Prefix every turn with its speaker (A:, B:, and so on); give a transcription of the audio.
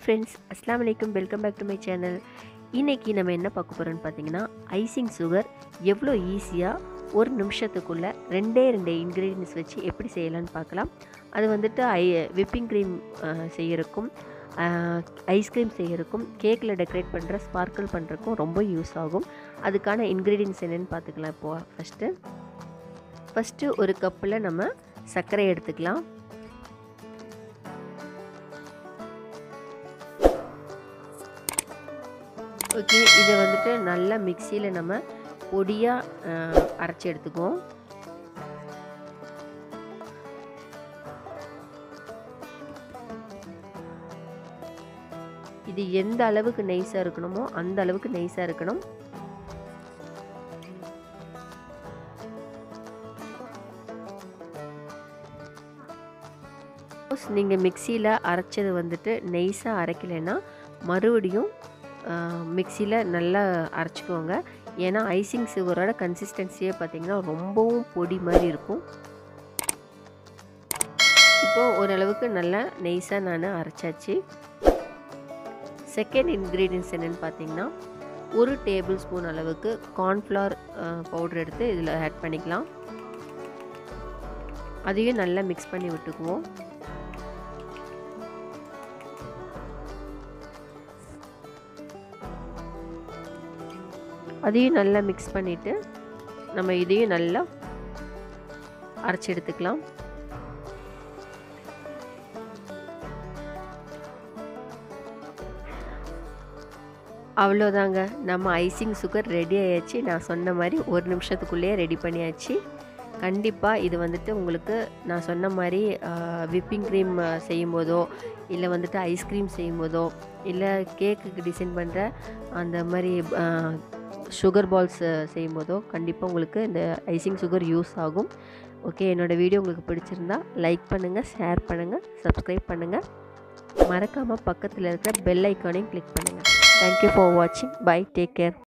A: friends அஸ்லாம் வலைக்கம் welcome back to my channel இன்றைக்கி நம்ம என்ன பார்க்க போகிறோம்னு பார்த்தீங்கன்னா ஐசிங் சுகர் எவ்வளோ ஈஸியாக ஒரு நிமிஷத்துக்குள்ளே ரெண்டே ரெண்டு இன்க்ரீடியன்ஸ் வச்சு எப்படி செய்யலாம்னு பார்க்கலாம் அது வந்துட்டு ஐ விப்பிங் க்ரீம் செய்யறதுக்கும் ஐஸ்கிரீம் செய்யறதுக்கும் கேக்கில் டெக்கரேட் பண்ணுற ஸ்பார்க்கிள் பண்ணுறதுக்கும் ரொம்ப யூஸ் ஆகும் அதுக்கான இன்க்ரீடியன்ஸ் என்னென்னு பார்த்துக்கலாம் இப்போது ஃபஸ்ட்டு ஃபஸ்ட்டு ஒரு கப்பில் நம்ம சர்க்கரை எடுத்துக்கலாம் ஓகே இதை வந்துட்டு நல்லா மிக்சியில் நம்ம பொடியாக அரைச்சி எடுத்துக்குவோம் இது எந்த அளவுக்கு நெய்ஸாக இருக்கணுமோ அந்த அளவுக்கு நெய்ஸாக இருக்கணும் நீங்கள் மிக்சியில் அரைச்சது வந்துட்டு நெய்ஸாக அரைக்கலைன்னா மறுபடியும் மிக்சியில் நல்லா அரைச்சிக்கோங்க ஏன்னா ஐசிங் சுகரோட கன்சிஸ்டன்சியே பார்த்திங்கன்னா ரொம்பவும் பொடி மாதிரி இருக்கும் இப்போது ஓரளவுக்கு நல்லா நெய்ஸாக நான் அரைச்சாச்சு செகண்ட் இன்க்ரீடியன்ஸ் என்னென்னு பார்த்தீங்கன்னா ஒரு டேபிள் ஸ்பூன் அளவுக்கு கார்ன்ஃப்ளவர் பவுடர் எடுத்து இதில் ஆட் பண்ணிக்கலாம் அதையும் நல்லா மிக்ஸ் பண்ணி விட்டுக்குவோம் அதையும் நல்லா மிக்ஸ் பண்ணிவிட்டு நம்ம இதையும் நல்லா அரைச்சி எடுத்துக்கலாம் அவ்வளோதாங்க நம்ம ஐசிங் சுகர் ரெடி ஆயாச்சு நான் சொன்ன மாதிரி ஒரு நிமிஷத்துக்குள்ளேயே ரெடி பண்ணியாச்சு கண்டிப்பாக இது வந்துட்டு உங்களுக்கு நான் சொன்ன மாதிரி விப்பிங் க்ரீம் செய்யும்போதோ இல்லை வந்துட்டு ஐஸ்கிரீம் செய்யும்போதோ இல்லை கேக்குக்கு டிசைன் பண்ணுற அந்த மாதிரி சுகர் பால்ஸ் செய்யும்போதோ கண்டிப்பாக உங்களுக்கு இந்த ஐசிங் சுகர் யூஸ் ஆகும் ஓகே என்னோடய வீடியோ உங்களுக்கு பிடிச்சிருந்தா லைக் பண்ணுங்கள் ஷேர் பண்ணுங்கள் சப்ஸ்கிரைப் பண்ணுங்கள் மறக்காமல் பக்கத்தில் இருக்கிற பெல் ஐக்கானையும் கிளிக் பண்ணுங்கள் தேங்க்யூ ஃபார் வாட்சிங் பை டேக் கேர்